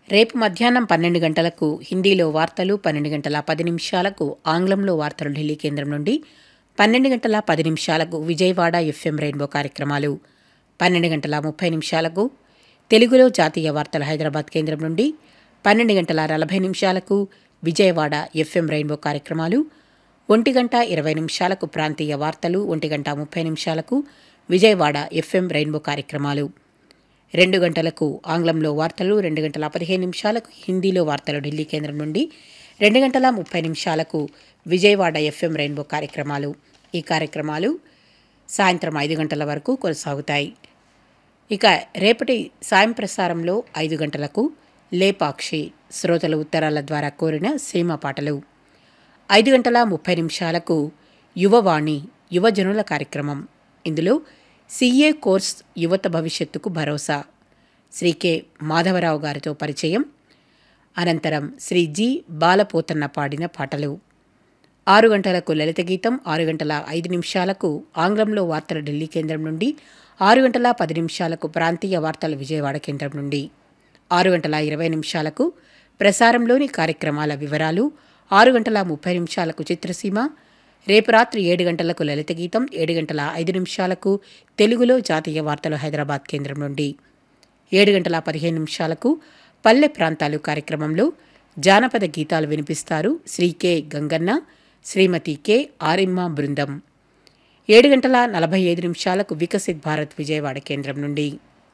రేపు మధ్యాహ్నం పన్నెండు గంటలకు హిందీలో వార్తలు పన్నెండు గంటల పది నిమిషాలకు ఆంగ్లంలో వార్తలు ఢిల్లీ కేంద్రం నుండి పన్నెండు గంటల పది నిమిషాలకు విజయవాడ ఎఫ్ఎం రెయిన్బో కార్యక్రమాలు పన్నెండు గంటల ముప్పై నిమిషాలకు తెలుగులో జాతీయ వార్తలు హైదరాబాద్ కేంద్రం నుండి పన్నెండు గంటల నలభై నిమిషాలకు విజయవాడ ఎఫ్ఎం రెయిన్బో కార్యక్రమాలు ఒంటి గంట ఇరవై నిమిషాలకు ప్రాంతీయ వార్తలు ఒంటి గంట ముప్పై నిమిషాలకు విజయవాడ ఎఫ్ఎం రెయిన్బో కార్యక్రమాలు రెండు గంటలకు ఆంగ్లంలో వార్తలు రెండు గంటల పదిహేను నిమిషాలకు హిందీలో వార్తలు ఢిల్లీ కేంద్రం నుండి రెండు గంటల ముప్పై నిమిషాలకు విజయవాడ ఎఫ్ఎం రెయిన్బో కార్యక్రమాలు ఈ కార్యక్రమాలు సాయంత్రం ఐదు గంటల వరకు కొనసాగుతాయి ఇక రేపటి సాయం ప్రసారంలో ఐదు గంటలకు లేపాక్షి శ్రోతల ఉత్తరాల ద్వారా కోరిన సినిమా పాటలు ఐదు గంటల ముప్పై నిమిషాలకు యువవాణి యువజనుల కార్యక్రమం ఇందులో సిఏ కోర్స్ యువత భవిష్యత్తుకు భరోసా శ్రీ కె మాధవరావు గారితో పరిచయం అనంతరం శ్రీ జి బాలపోతన్న పాడిన పాటలు ఆరు గంటలకు లలిత గీతం ఆరు గంటల ఐదు నిమిషాలకు ఆంగ్లంలో వార్తలు ఢిల్లీ కేంద్రం నుండి ఆరు గంటల పది నిమిషాలకు ప్రాంతీయ వార్తలు విజయవాడ కేంద్రం నుండి ఆరు గంటల ఇరవై నిమిషాలకు ప్రసారంలోని కార్యక్రమాల వివరాలు ఆరు గంటల ముప్పై నిమిషాలకు చిత్రసీమ రేపు రాత్రి ఏడు గంటలకు లలిత గీతం ఏడు గంటల ఐదు నిమిషాలకు తెలుగులో జాతీయ వార్తలు హైదరాబాద్ కేంద్రం నుండి ఏడు గంటల పదిహేను నిమిషాలకు పల్లె ప్రాంతాలు కార్యక్రమంలో జానపద గీతాలు వినిపిస్తారు శ్రీ కె గంగన్న శ్రీమతి కె ఆరిమ్మ బృందం ఏడు గంటల నలభై ఐదు నిమిషాలకు వికసిత్ భారత్ విజయవాడ కేంద్రం నుండి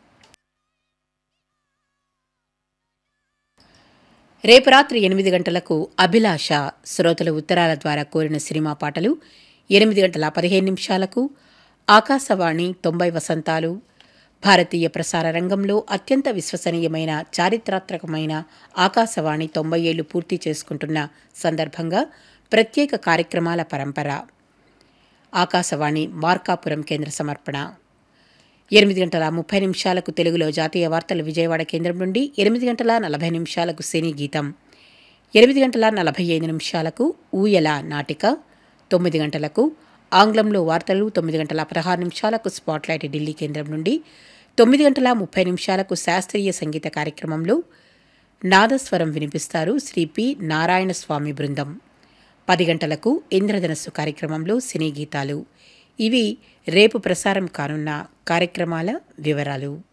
రేపు రాత్రి ఎనిమిది గంటలకు అభిలాష శ్రోతల ఉత్తరాల ద్వారా కోరిన సినిమా పాటలు ఎనిమిది గంటల పదిహేను నిమిషాలకు ఆకాశవాణి తొంభై వసంతాలు భారతీయ ప్రసార రంగంలో అత్యంత విశ్వసనీయమైన చారిత్రాత్మకమైన ఆకాశవాణి తొంభై ఏళ్లు పూర్తి చేసుకుంటున్న సందర్భంగా ప్రత్యేక కార్యక్రమాల పరంపర ఆకాశవాణి మార్కాపురం కేంద్ర సమర్పణ ఎనిమిది గంటల ముప్పై నిమిషాలకు తెలుగులో జాతీయ వార్తలు విజయవాడ కేంద్రం నుండి ఎనిమిది గంటల నలభై నిమిషాలకు సినీ గీతం ఎనిమిది గంటల నలభై ఐదు నిమిషాలకు ఊయల నాటిక తొమ్మిది గంటలకు ఆంగ్లంలో వార్తలు తొమ్మిది గంటల పదహారు నిమిషాలకు స్పాట్లైట్ ఢిల్లీ కేంద్రం నుండి తొమ్మిది గంటల ముప్పై నిమిషాలకు శాస్త్రీయ సంగీత కార్యక్రమంలో నాదస్వరం వినిపిస్తారు శ్రీ పి నారాయణ స్వామి బృందం పది గంటలకు ఇంద్రధనస్సు కార్యక్రమంలో సినీ గీతాలు ఇవి రేపు ప్రసారం కానున్న కార్యక్రమాల వివరాలు